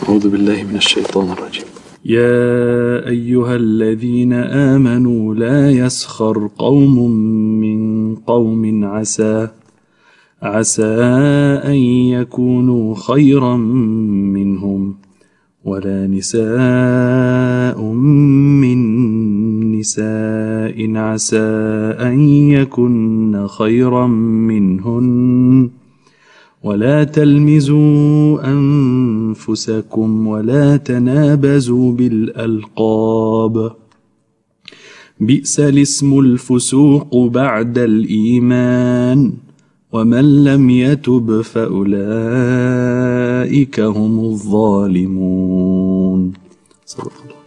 أعوذ بالله من الشيطان الرجيم يا أيها الذين آمنوا لا يسخر قوم من قوم عسى عسى أن يكونوا خيرا منهم ولا نساء من نساء عسى أن يكن خيرا منهن ولا تلمزوا أنفسكم ولا تنابزوا بالألقاب بئس الاسم الفسوق بعد الإيمان ومن لم يتب فأولئك هم الظالمون صدق الله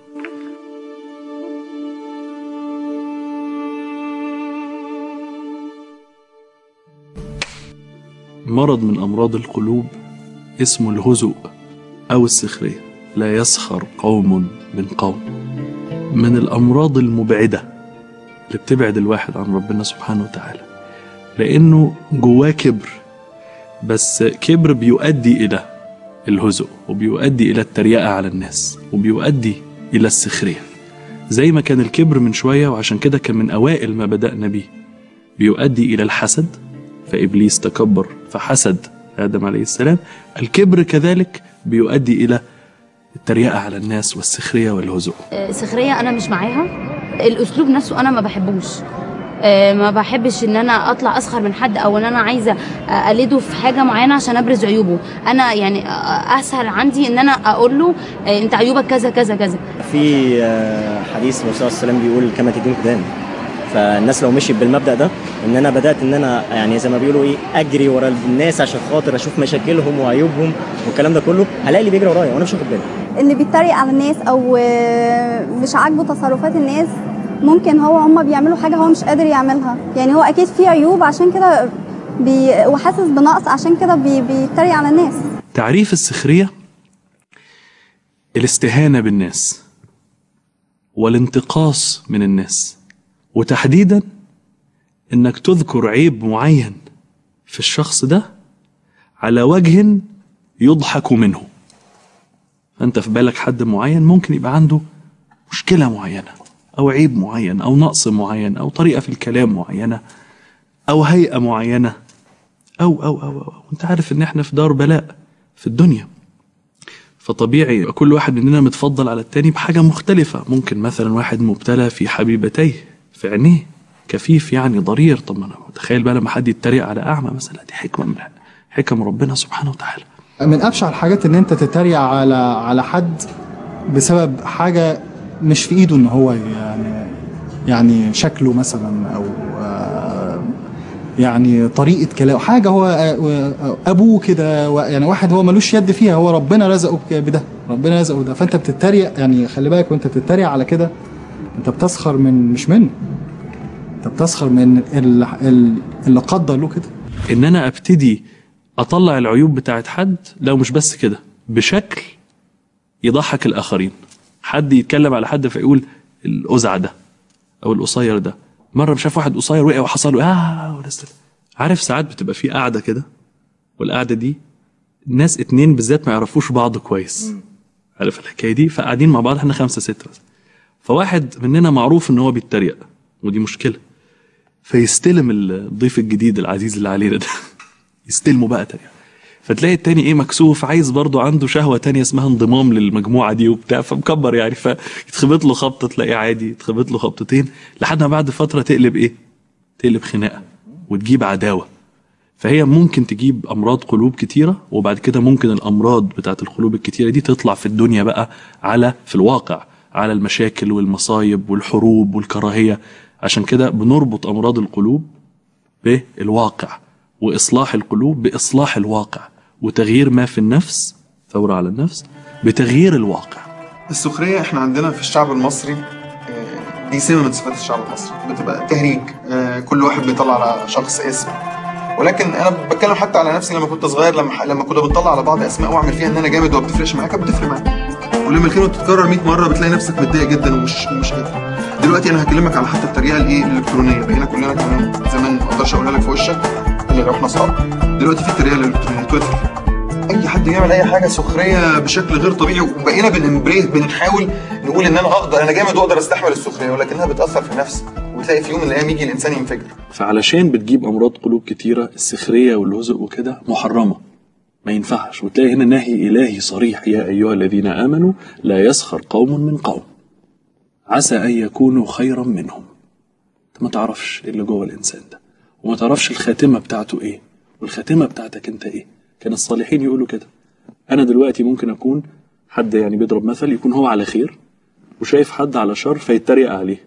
مرض من أمراض القلوب اسمه الهزؤ أو السخرية لا يسخر قوم من قوم من الأمراض المبعدة اللي بتبعد الواحد عن ربنا سبحانه وتعالى لأنه جواه كبر بس كبر بيؤدي إلى الهزؤ وبيؤدي إلى التريقة على الناس وبيؤدي إلى السخرية زي ما كان الكبر من شوية وعشان كده كان من أوائل ما بدأنا بيه بيؤدي إلى الحسد فإبليس تكبر فحسد آدم عليه السلام الكبر كذلك بيؤدي إلى التريقة على الناس والسخرية والهزوء سخريه انا مش معاها الاسلوب نفسه انا ما بحبوش آه، ما بحبش ان انا اطلع اسخر من حد او ان انا عايزه اقلده في حاجه معينه عشان ابرز عيوبه انا يعني آه، اسهل عندي ان انا اقول له آه، انت عيوبك كذا كذا كذا في آه، حديث الرسول صلى الله عليه وسلم بيقول كما تدين تدان فالناس لو مشيت بالمبدا ده ان انا بدات ان انا يعني زي ما بيقولوا ايه اجري ورا الناس عشان خاطر اشوف مشاكلهم وعيوبهم والكلام ده كله هلاقي اللي بيجري ورايا وانا مش واخد بالي اللي بيتريق على الناس او آه، مش عاجبه تصرفات الناس ممكن هو هم بيعملوا حاجه هو مش قادر يعملها يعني هو اكيد فيه عيوب عشان كده بي وحاسس بنقص عشان كده بي بيتريق على الناس تعريف السخرية الاستهانة بالناس والانتقاص من الناس وتحديدا انك تذكر عيب معين في الشخص ده على وجه يضحك منه فانت في بالك حد معين ممكن يبقى عنده مشكلة معينة او عيب معين او نقص معين او طريقة في الكلام معينة او هيئة معينة أو أو أو أو أنت عارف إن إحنا في دار بلاء في الدنيا فطبيعي يبقى كل واحد مننا متفضل على التاني بحاجة مختلفة ممكن مثلا واحد مبتلى في حبيبتيه في عينيه كفيف يعني ضرير طب ما أنا تخيل بقى لما حد يتريق على أعمى مثلا دي حكمة من حكم ربنا سبحانه وتعالى من ابشع الحاجات ان انت تتريق على على حد بسبب حاجه مش في ايده ان هو يعني يعني شكله مثلا او آه، يعني طريقه كلامه حاجه هو آه، ابوه كده و- يعني واحد هو ملوش يد فيها هو ربنا رزقه بك- بده ربنا رزقه بده فانت بتتريق يعني خلي بالك وانت بتتريق على كده انت بتسخر من مش منه انت بتسخر من ال- ال- اللي قدر له كده إن أنا أبتدي أطلع العيوب بتاعت حد لو مش بس كده بشكل يضحك الآخرين حد يتكلم على حد فيقول الأزع ده أو القصير ده مرة شاف واحد قصير وقع وحصل له آه ولسه عارف ساعات بتبقى في قاعدة كده والقعدة دي ناس اتنين بالذات ما يعرفوش بعض كويس عارف الحكاية دي فقاعدين مع بعض احنا خمسة ستة بس فواحد مننا معروف ان هو بيتريق ودي مشكلة فيستلم الضيف الجديد العزيز اللي علينا ده يستلمه بقى تاني فتلاقي التاني ايه مكسوف عايز برضه عنده شهوة تانية اسمها انضمام للمجموعة دي وبتاع فمكبر يعني فيتخبط له خبطة تلاقيه عادي يتخبط له خبطتين لحد ما بعد فترة تقلب ايه تقلب خناقة وتجيب عداوة فهي ممكن تجيب امراض قلوب كتيرة وبعد كده ممكن الامراض بتاعت القلوب الكتيرة دي تطلع في الدنيا بقى على في الواقع على المشاكل والمصايب والحروب والكراهية عشان كده بنربط امراض القلوب بالواقع واصلاح القلوب باصلاح الواقع وتغيير ما في النفس ثوره على النفس بتغيير الواقع السخرية احنا عندنا في الشعب المصري آه، دي سمة من صفات الشعب المصري بتبقى تهريج آه، كل واحد بيطلع على شخص اسم ولكن انا بتكلم حتى على نفسي لما كنت صغير لما لما كنا بنطلع على بعض اسماء واعمل فيها ان انا جامد وما بتفرقش معايا كانت بتفرق معايا ولما الكلمه بتتكرر 100 مره بتلاقي نفسك متضايق جدا ومش مش قادر دلوقتي انا هكلمك على حتى الطريقه الايه الالكترونيه بقينا كلنا كمان زمان ما اقدرش اقولها لك في وشك الا لو احنا اصحاب دلوقتي في الطريقه الالكترونيه تويتر اي حد بيعمل اي حاجه سخريه بشكل غير طبيعي وبقينا بنمبريس بنحاول نقول ان انا اقدر انا جامد واقدر استحمل السخريه ولكنها بتاثر في نفسي وتلاقي في يوم من الايام يجي الانسان ينفجر فعلشان بتجيب امراض قلوب كتيره السخريه والهزء وكده محرمه ما ينفعش وتلاقي هنا نهي الهي صريح يا ايها الذين امنوا لا يسخر قوم من قوم عسى ان يكونوا خيرا منهم انت ما تعرفش إيه اللي جوه الانسان ده وما تعرفش الخاتمه بتاعته ايه والخاتمه بتاعتك انت ايه كان الصالحين يقولوا كده انا دلوقتي ممكن اكون حد يعني بيضرب مثل يكون هو على خير وشايف حد على شر فيتريق عليه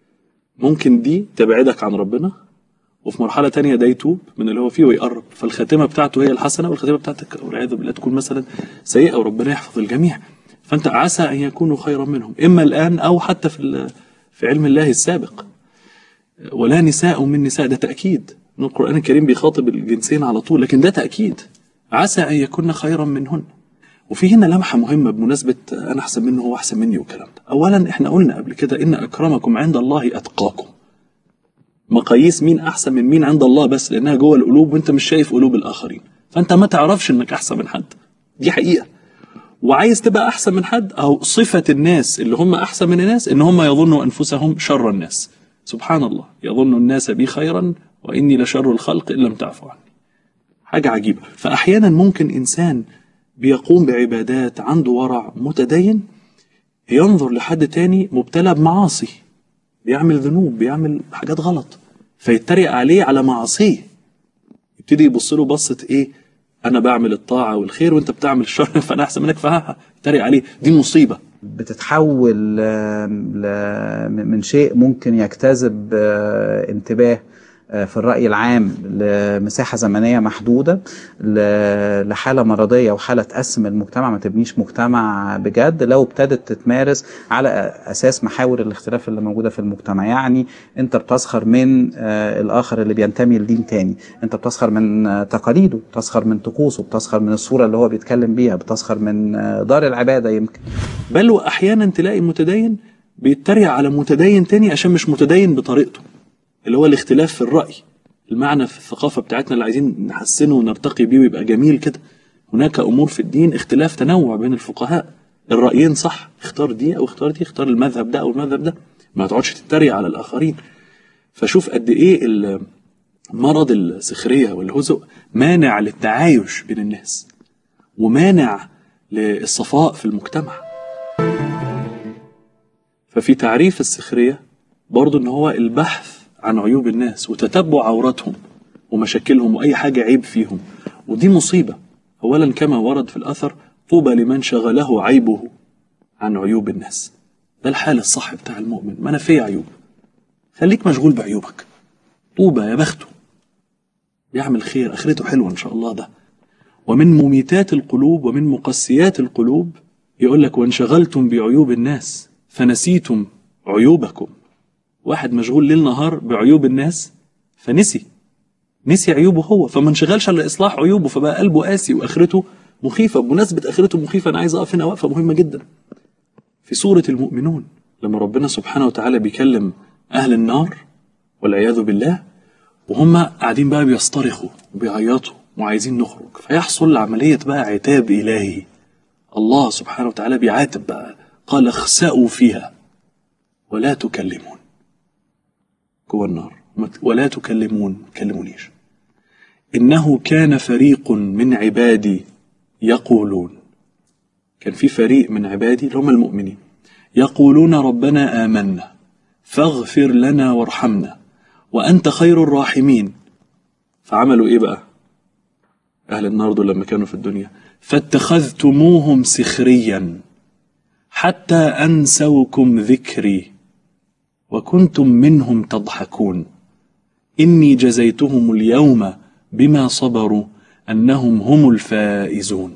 ممكن دي تبعدك عن ربنا وفي مرحلة تانية ده يتوب من اللي هو فيه ويقرب فالخاتمة بتاعته هي الحسنة والخاتمة بتاعتك والعياذ بالله تكون مثلا سيئة وربنا يحفظ الجميع فأنت عسى أن يكونوا خيرا منهم إما الآن أو حتى في ال- في علم الله السابق ولا نساء من نساء ده تأكيد إن القرآن الكريم بيخاطب الجنسين على طول لكن ده تأكيد عسى أن يكون خيرا منهن وفي هنا لمحة مهمة بمناسبة أنا أحسن منه هو أحسن مني والكلام ده أولا إحنا قلنا قبل كده إن أكرمكم عند الله أتقاكم مقاييس مين أحسن من مين عند الله بس لأنها جوه القلوب وأنت مش شايف قلوب الآخرين فأنت ما تعرفش إنك أحسن من حد دي حقيقة وعايز تبقى أحسن من حد أو صفة الناس اللي هم أحسن من الناس إن هم يظنوا أنفسهم شر الناس سبحان الله يظن الناس بي خيرا وإني لشر الخلق إن لم تعفوا عني حاجة عجيبة فأحيانا ممكن إنسان بيقوم بعبادات عنده ورع متدين ينظر لحد تاني مبتلى بمعاصي بيعمل ذنوب بيعمل حاجات غلط فيتريق عليه على معاصيه يبتدي يبص له بصة ايه انا بعمل الطاعة والخير وانت بتعمل الشر فانا احسن منك فها يتريق عليه دي مصيبة بتتحول آه، ل- من شيء ممكن يجتذب آه، انتباه آه، في الرأي العام لمساحة زمنية محدودة ل- لحالة مرضية وحالة تقسم المجتمع ما تبنيش مجتمع بجد لو ابتدت تتمارس على أساس محاور الاختلاف اللي موجودة في المجتمع يعني أنت بتسخر من آه، الآخر اللي بينتمي لدين تاني أنت بتسخر من آه، تقاليده بتسخر من طقوسه بتسخر من الصورة اللي هو بيتكلم بيها بتسخر من آه، دار العبادة يمكن بل واحيانا تلاقي متدين بيتريق على متدين تاني عشان مش متدين بطريقته اللي هو الاختلاف في الرأي المعنى في الثقافة بتاعتنا اللي عايزين نحسنه ونرتقي بيه ويبقى جميل كده هناك أمور في الدين اختلاف تنوع بين الفقهاء الرأيين صح اختار دي أو اختار دي اختار المذهب ده أو المذهب ده ما تقعدش تتريق على الآخرين فشوف قد إيه ال- مرض السخرية والهزء مانع للتعايش بين الناس ومانع للصفاء في المجتمع ففي تعريف السخرية برضو ان هو البحث عن عيوب الناس وتتبع عوراتهم ومشاكلهم واي حاجة عيب فيهم ودي مصيبة اولا كما ورد في الاثر طوبى لمن شغله عيبه عن عيوب الناس ده الحال الصح بتاع المؤمن ما انا فيا عيوب خليك مشغول بعيوبك طوبى يا بخته يعمل خير اخرته حلوه ان شاء الله ده ومن مميتات القلوب ومن مقسيات القلوب يقول لك وانشغلتم بعيوب الناس فنسيتم عيوبكم واحد مشغول ليل نهار بعيوب الناس فنسي نسي عيوبه هو فما انشغلش على اصلاح عيوبه فبقى قلبه قاسي واخرته مخيفه بمناسبه اخرته مخيفه انا عايز اقف هنا وقفه مهمه جدا في سوره المؤمنون لما ربنا سبحانه وتعالى بيكلم اهل النار والعياذ بالله وهم قاعدين بقى بيصطرخوا وبيعيطوا وعايزين نخرج فيحصل عمليه بقى عتاب الهي الله سبحانه وتعالى بيعاتب بقى قال اخسأوا فيها ولا تكلمون جوه النار ولا تكلمون ما تكلمونيش إنه كان فريق من عبادي يقولون كان في فريق من عبادي اللي هم المؤمنين يقولون ربنا آمنا فاغفر لنا وارحمنا وأنت خير الراحمين فعملوا إيه بقى أهل النار دول لما كانوا في الدنيا فاتخذتموهم سخريا حتى أنسوكم ذكري وكنتم منهم تضحكون إني جزيتهم اليوم بما صبروا أنهم هم الفائزون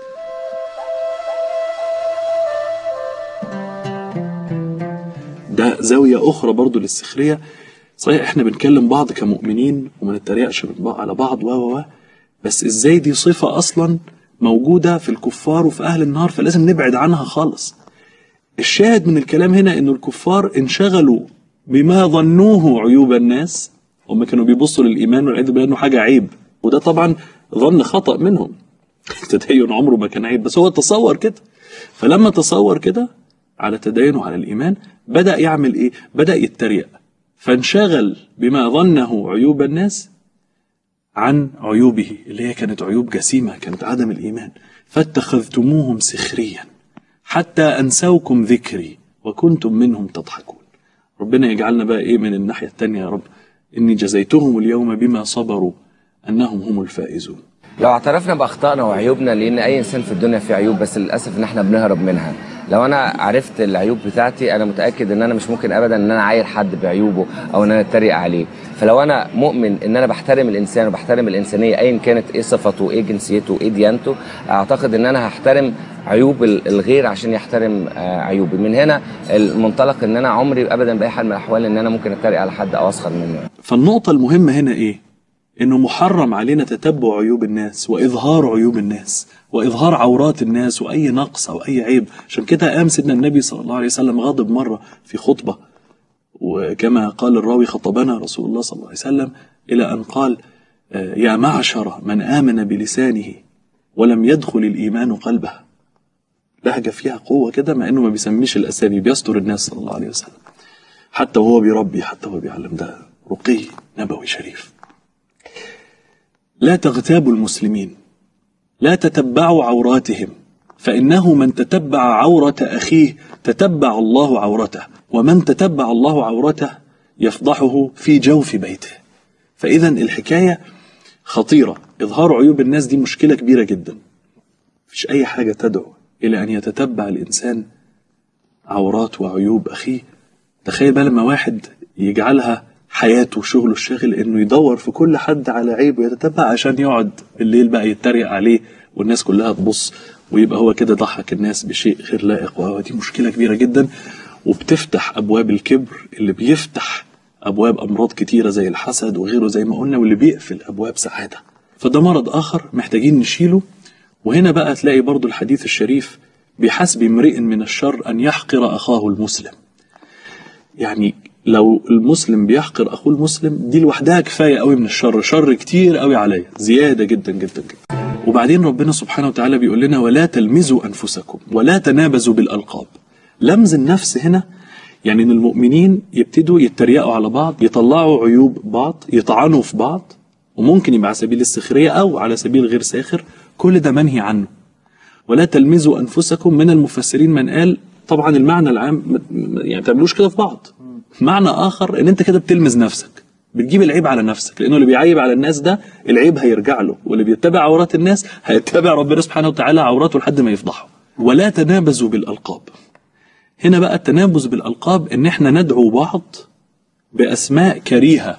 ده زاوية أخرى برضو للسخرية صحيح احنا بنكلم بعض كمؤمنين وما نتريقش من بعض على بعض و و و بس ازاي دي صفة أصلا موجودة في الكفار وفي أهل النار فلازم نبعد عنها خالص الشاهد من الكلام هنا إنه الكفار انشغلوا بما ظنوه عيوب الناس هم كانوا بيبصوا للإيمان والعياذ بالله إنه حاجة عيب وده طبعا ظن خطأ منهم التدين عمره ما كان عيب بس هو تصور كده فلما تصور كده على التدين وعلى الإيمان بدأ يعمل إيه؟ بدأ يتريق فانشغل بما ظنه عيوب الناس عن عيوبه اللي هي كانت عيوب جسيمة كانت عدم الإيمان فاتخذتموهم سخريا حتى أنسوكم ذكري وكنتم منهم تضحكون ربنا يجعلنا بقى إيه من الناحية التانية يا رب إني جزيتهم اليوم بما صبروا أنهم هم الفائزون لو اعترفنا باخطائنا وعيوبنا لان اي انسان في الدنيا فيه عيوب بس للاسف ان احنا بنهرب منها لو انا عرفت العيوب بتاعتي انا متاكد ان انا مش ممكن ابدا ان انا اعاير حد بعيوبه او ان انا اتريق عليه فلو انا مؤمن ان انا بحترم الانسان وبحترم الانسانيه ايا كانت ايه صفته ايه جنسيته ايه ديانته اعتقد ان انا هحترم عيوب ال- الغير عشان يحترم آه، عيوبي من هنا المنطلق ان انا عمري ابدا باي حال من الاحوال ان انا ممكن اتريق على حد او اسخر منه فالنقطة المهمة هنا إيه؟ إنه محرم علينا تتبع عيوب الناس وإظهار عيوب الناس وإظهار عورات الناس وأي نقص أو أي عيب عشان كده قام سيدنا النبي صلى الله عليه وسلم غاضب مرة في خطبة وكما قال الراوي خطبنا رسول الله صلى الله عليه وسلم إلى أن قال آه، يا معشر من آمن بلسانه ولم يدخل الإيمان قلبه لهجة فيها قوة كده مع إنه ما بيسميش الأسامي بيستر الناس صلى الله عليه وسلم حتى وهو بيربي حتى وهو بيعلم ده رقي نبوي شريف لا تغتابوا المسلمين لا تتبعوا عوراتهم فإنه من تتبع عورة أخيه تتبع الله عورته ومن تتبع الله عورته يفضحه في جوف بيته فإذا الحكاية خطيرة إظهار عيوب الناس دي مشكلة كبيرة جدا مفيش أي حاجة تدعو إلى أن يتتبع الإنسان عورات وعيوب أخيه تخيل بقى لما واحد يجعلها حياته وشغله الشاغل انه يدور في كل حد على عيب ويتتبع عشان يقعد بالليل بقى يتريق عليه والناس كلها تبص ويبقى هو كده ضحك الناس بشيء غير لائق ودي مشكله كبيره جدا وبتفتح ابواب الكبر اللي بيفتح ابواب امراض كتيره زي الحسد وغيره زي ما قلنا واللي بيقفل ابواب سعاده فده مرض اخر محتاجين نشيله وهنا بقى تلاقي برضو الحديث الشريف بحسب امرئ من الشر ان يحقر اخاه المسلم يعني لو المسلم بيحقر اخوه المسلم دي لوحدها كفايه قوي من الشر شر كتير قوي عليا زياده جدا جدا جدا وبعدين ربنا سبحانه وتعالى بيقول لنا ولا تلمزوا انفسكم ولا تنابزوا بالالقاب لمز النفس هنا يعني ان المؤمنين يبتدوا يتريقوا على بعض يطلعوا عيوب بعض يطعنوا في بعض وممكن يبقى على سبيل السخريه او على سبيل غير ساخر كل ده منهي عنه ولا تلمزوا انفسكم من المفسرين من قال طبعا المعنى العام م- م- يعني ما تعملوش كده في بعض معنى اخر ان انت كده بتلمز نفسك بتجيب العيب على نفسك لانه اللي بيعيب على الناس ده العيب هيرجع له واللي بيتبع عورات الناس هيتبع ربنا سبحانه وتعالى عوراته لحد ما يفضحه ولا تنابزوا بالالقاب هنا بقى التنابز بالالقاب ان احنا ندعو بعض باسماء كريهه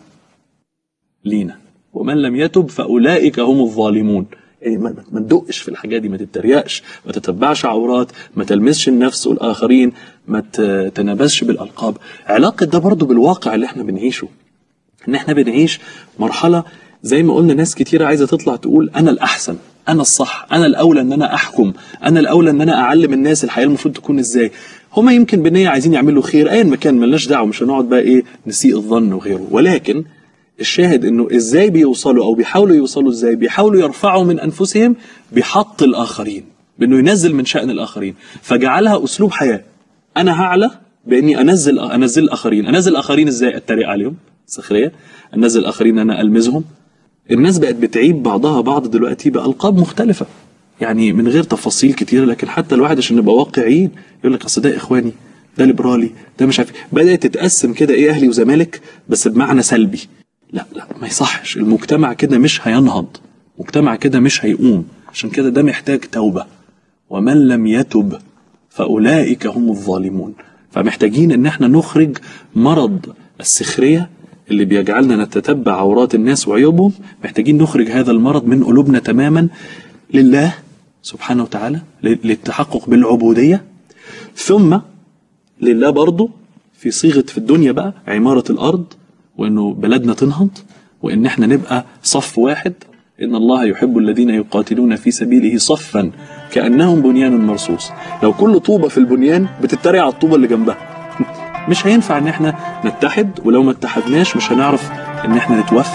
لينا ومن لم يتب فاولئك هم الظالمون يعني ما ما تدقش في الحاجات دي ما تتريقش ما تتبعش عورات ما تلمسش النفس والاخرين ما ت- تنابزش بالالقاب علاقه ده برضو بالواقع اللي احنا بنعيشه ان احنا بنعيش مرحله زي ما قلنا ناس كتيرة عايزه تطلع تقول انا الاحسن انا الصح انا الاولى ان انا احكم انا الاولى ان انا اعلم الناس الحياه المفروض تكون ازاي هما يمكن بنيه عايزين يعملوا خير ايا ما كان ملناش دعوه مش هنقعد بقى ايه نسيء الظن وغيره ولكن الشاهد انه ازاي بيوصلوا او بيحاولوا يوصلوا ازاي بيحاولوا يرفعوا من انفسهم بحط الاخرين بانه ينزل من شان الاخرين فجعلها اسلوب حياه انا هعلى باني انزل انزل الاخرين انزل الاخرين ازاي اتريق عليهم سخريه انزل الاخرين انا المزهم الناس بقت بتعيب بعضها بعض دلوقتي بالقاب مختلفه يعني من غير تفاصيل كتير لكن حتى الواحد عشان نبقى واقعيين يقول لك اصل ده اخواني ده ليبرالي ده مش عارف إيه. بدات تتقسم كده ايه اهلي وزمالك بس بمعنى سلبي لا لا ما يصحش المجتمع كده مش هينهض مجتمع كده مش هيقوم عشان كده ده محتاج توبه ومن لم يتب فاولئك هم الظالمون فمحتاجين ان احنا نخرج مرض السخريه اللي بيجعلنا نتتبع عورات الناس وعيوبهم محتاجين نخرج هذا المرض من قلوبنا تماما لله سبحانه وتعالى للتحقق بالعبوديه ثم لله برضه في صيغه في الدنيا بقى عماره الارض وانه بلدنا تنهض وان احنا نبقى صف واحد ان الله يحب الذين يقاتلون في سبيله صفا كانهم بنيان مرصوص لو كل طوبه في البنيان بتتريق على الطوبه اللي جنبها مش هينفع ان احنا نتحد ولو ما اتحدناش مش هنعرف ان احنا نتوفق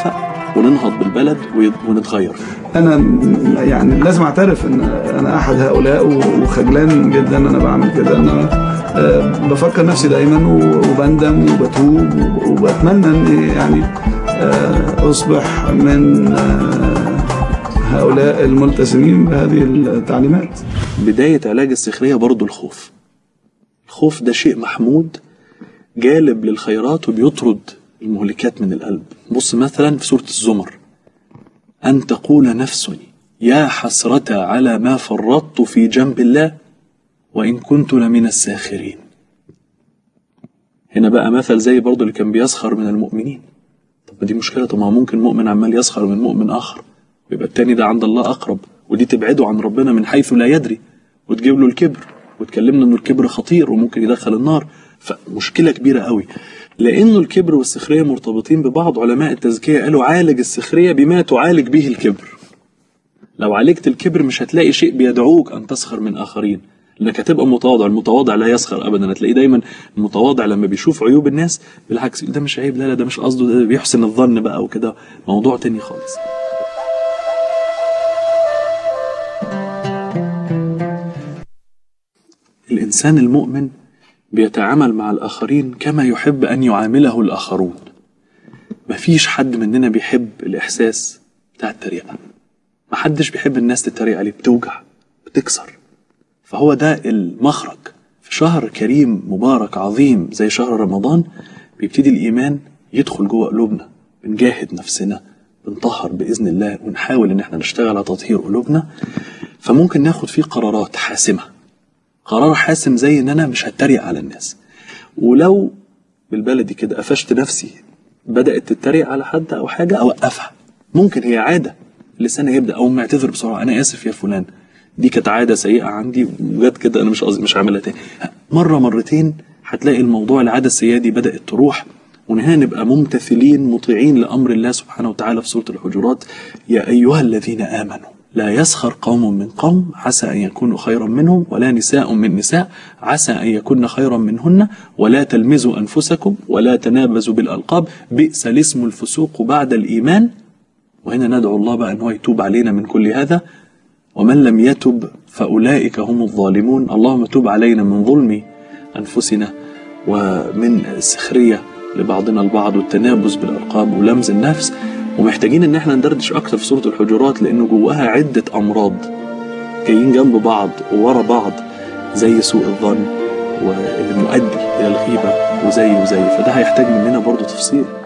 وننهض بالبلد وي- ونتغير انا م- يعني لازم اعترف ان انا احد هؤلاء و- وخجلان جدا ان انا بعمل كده انا آه، بفكر نفسي دايما و- وبندم وبتوب وب- وبتمنى ان يعني آه، اصبح من آه، هؤلاء الملتزمين بهذه التعليمات بداية علاج السخرية برضو الخوف الخوف ده شيء محمود جالب للخيرات وبيطرد المهلكات من القلب بص مثلا في سورة الزمر أن تقول نفس يا حسرة على ما فرطت في جنب الله وإن كنت لمن الساخرين هنا بقى مثل زي برضو اللي كان بيسخر من المؤمنين طب ما دي مشكلة طب ما هو ممكن مؤمن عمال يسخر من مؤمن آخر ويبقى التاني ده عند الله أقرب ودي تبعده عن ربنا من حيث لا يدري وتجيب له الكبر وتكلمنا انه الكبر خطير وممكن يدخل النار فمشكلة كبيرة قوي لأنه الكبر والسخرية مرتبطين ببعض علماء التزكية قالوا عالج السخرية بما تعالج به الكبر لو عالجت الكبر مش هتلاقي شيء بيدعوك أن تسخر من آخرين لانك هتبقى متواضع المتواضع لا يسخر ابدا هتلاقيه دايما المتواضع لما بيشوف عيوب الناس بالعكس ده مش عيب لا لا ده مش قصده ده بيحسن الظن بقى وكده موضوع تاني خالص الإنسان المؤمن بيتعامل مع الآخرين كما يحب أن يعامله الآخرون مفيش حد مننا بيحب الإحساس بتاع التريقة محدش بيحب الناس تتريق عليه بتوجع بتكسر فهو ده المخرج في شهر كريم مبارك عظيم زي شهر رمضان بيبتدي الإيمان يدخل جوه قلوبنا بنجاهد نفسنا بنطهر بإذن الله ونحاول إن احنا نشتغل على تطهير قلوبنا فممكن ناخد فيه قرارات حاسمة قرار حاسم زي ان انا مش هتريق على الناس ولو بالبلدي كده قفشت نفسي بدات تتريق على حد او حاجه اوقفها ممكن هي عاده لساني يبدا او معتذر بسرعه انا اسف يا فلان دي كانت عاده سيئه عندي وجت كده انا مش قصدي مش هعملها تاني مره مرتين هتلاقي الموضوع العاده السيئه دي بدات تروح ونهاية نبقى ممتثلين مطيعين لأمر الله سبحانه وتعالى في سورة الحجرات يا أيها الذين آمنوا لا يسخر قوم من قوم عسى أن يكونوا خيرا منهم ولا نساء من نساء عسى أن يكون خيرا منهن ولا تلمزوا أنفسكم ولا تنابزوا بالألقاب بئس الاسم الفسوق بعد الإيمان وهنا ندعو الله بقى أن هو يتوب علينا من كل هذا ومن لم يتب فأولئك هم الظالمون اللهم تب علينا من ظلم أنفسنا ومن السخرية لبعضنا البعض والتنابز بالألقاب ولمز النفس ومحتاجين ان احنا ندردش اكتر في سوره الحجرات لانه جواها عده امراض جايين جنب بعض وورا بعض زي سوء الظن والمؤدي الى الغيبه وزي وزي فده هيحتاج مننا برضو تفصيل